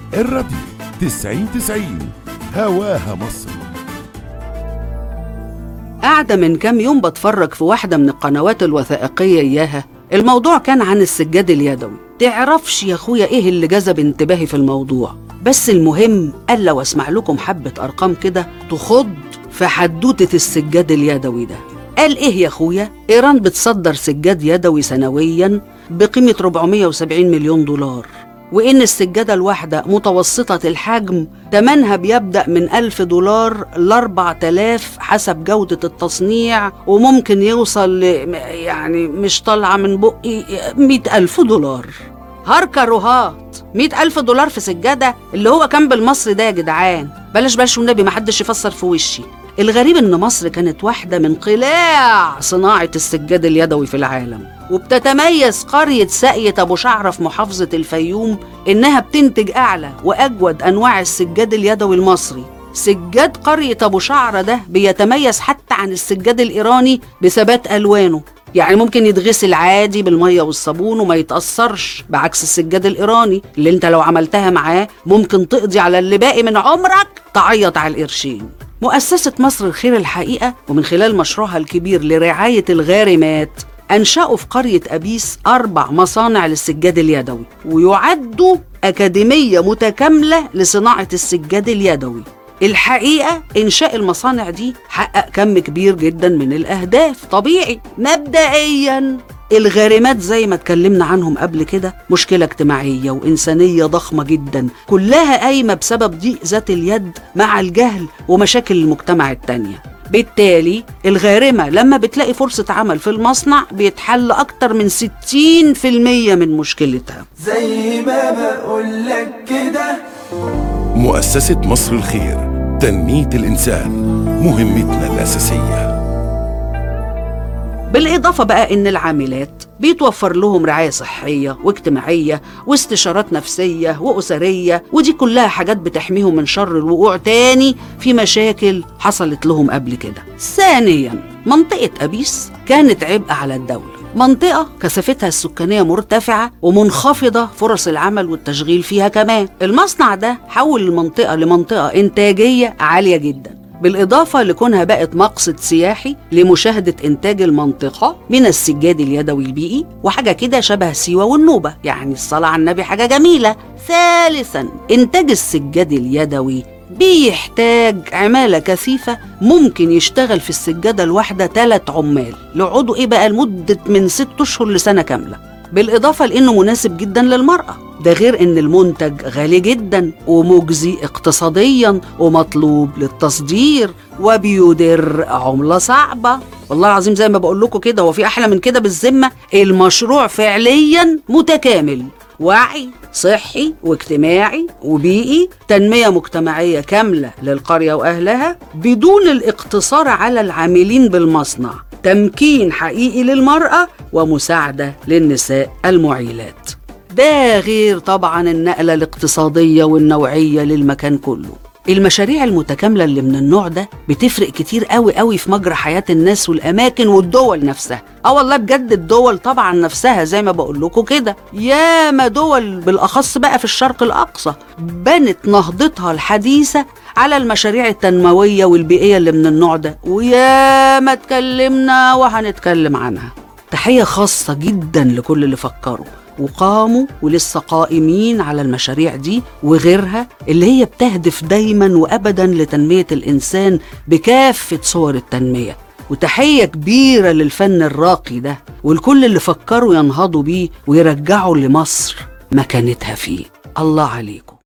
الراديو 90 90 هواها مصر قاعدة من كام يوم بتفرج في واحدة من القنوات الوثائقية إياها الموضوع كان عن السجاد اليدوي تعرفش يا أخويا إيه اللي جذب انتباهي في الموضوع بس المهم ألا واسمع لكم حبة أرقام كده تخض في حدوتة السجاد اليدوي ده قال إيه يا أخويا؟ إيران بتصدر سجاد يدوي سنويا بقيمة 470 مليون دولار وإن السجادة الواحدة متوسطة الحجم تمنها بيبدأ من ألف دولار ل 4000 حسب جودة التصنيع وممكن يوصل ل يعني مش طالعة من بقي 100 ألف دولار هركة رهات 100 ألف دولار في سجادة اللي هو كان بالمصري ده يا جدعان بلاش بلاش والنبي محدش يفسر في وشي الغريب إن مصر كانت واحدة من قلاع صناعة السجاد اليدوي في العالم وبتتميز قرية ساقية أبو شعرة في محافظة الفيوم إنها بتنتج أعلى وأجود أنواع السجاد اليدوي المصري سجاد قرية أبو شعرة ده بيتميز حتى عن السجاد الإيراني بثبات ألوانه يعني ممكن يتغسل عادي بالمية والصابون وما يتأثرش بعكس السجاد الإيراني اللي انت لو عملتها معاه ممكن تقضي على اللي باقي من عمرك تعيط على القرشين مؤسسة مصر الخير الحقيقة ومن خلال مشروعها الكبير لرعاية الغارمات أنشأوا في قرية أبيس أربع مصانع للسجاد اليدوي ويعدوا أكاديمية متكاملة لصناعة السجاد اليدوي الحقيقة إنشاء المصانع دي حقق كم كبير جدا من الأهداف طبيعي مبدئيا الغارمات زي ما اتكلمنا عنهم قبل كده مشكلة اجتماعية وإنسانية ضخمة جدا كلها قايمة بسبب ضيق ذات اليد مع الجهل ومشاكل المجتمع التانية بالتالي الغارمة لما بتلاقي فرصة عمل في المصنع بيتحل أكتر من 60% من مشكلتها زي ما بقولك كده مؤسسة مصر الخير تنمية الإنسان مهمتنا الأساسية بالإضافة بقى إن العاملات بيتوفر لهم رعاية صحية واجتماعية واستشارات نفسية وأسرية ودي كلها حاجات بتحميهم من شر الوقوع تاني في مشاكل حصلت لهم قبل كده ثانيا منطقة أبيس كانت عبء على الدولة منطقة كثافتها السكانية مرتفعة ومنخفضة فرص العمل والتشغيل فيها كمان المصنع ده حول المنطقة لمنطقة إنتاجية عالية جدا بالإضافة لكونها بقت مقصد سياحي لمشاهدة إنتاج المنطقة من السجاد اليدوي البيئي وحاجة كده شبه سيوة والنوبة يعني الصلاة على النبي حاجة جميلة ثالثا إنتاج السجاد اليدوي بيحتاج عمالة كثيفة ممكن يشتغل في السجادة الواحدة ثلاث عمال يقعدوا إيه بقى لمدة من ست أشهر لسنة كاملة بالإضافة لأنه مناسب جدا للمرأة ده غير إن المنتج غالي جدا ومجزي اقتصاديا ومطلوب للتصدير وبيدر عملة صعبة والله العظيم زي ما بقول لكم كده هو في أحلى من كده بالذمة المشروع فعليا متكامل وعي صحي واجتماعي وبيئي تنمية مجتمعية كاملة للقرية وأهلها بدون الاقتصار على العاملين بالمصنع تمكين حقيقي للمرأة ومساعدة للنساء المعيلات ده غير طبعا النقلة الاقتصادية والنوعية للمكان كله المشاريع المتكاملة اللي من النوع ده بتفرق كتير قوي قوي في مجرى حياة الناس والأماكن والدول نفسها اه والله بجد الدول طبعا نفسها زي ما بقول لكم كده ياما دول بالأخص بقى في الشرق الأقصى بنت نهضتها الحديثة على المشاريع التنموية والبيئية اللي من النوع ده وياما اتكلمنا وهنتكلم عنها تحية خاصة جدا لكل اللي فكروا وقاموا ولسه قائمين على المشاريع دي وغيرها اللي هي بتهدف دايما وابدا لتنميه الانسان بكافه صور التنميه وتحيه كبيره للفن الراقي ده والكل اللي فكروا ينهضوا بيه ويرجعوا لمصر مكانتها فيه الله عليكم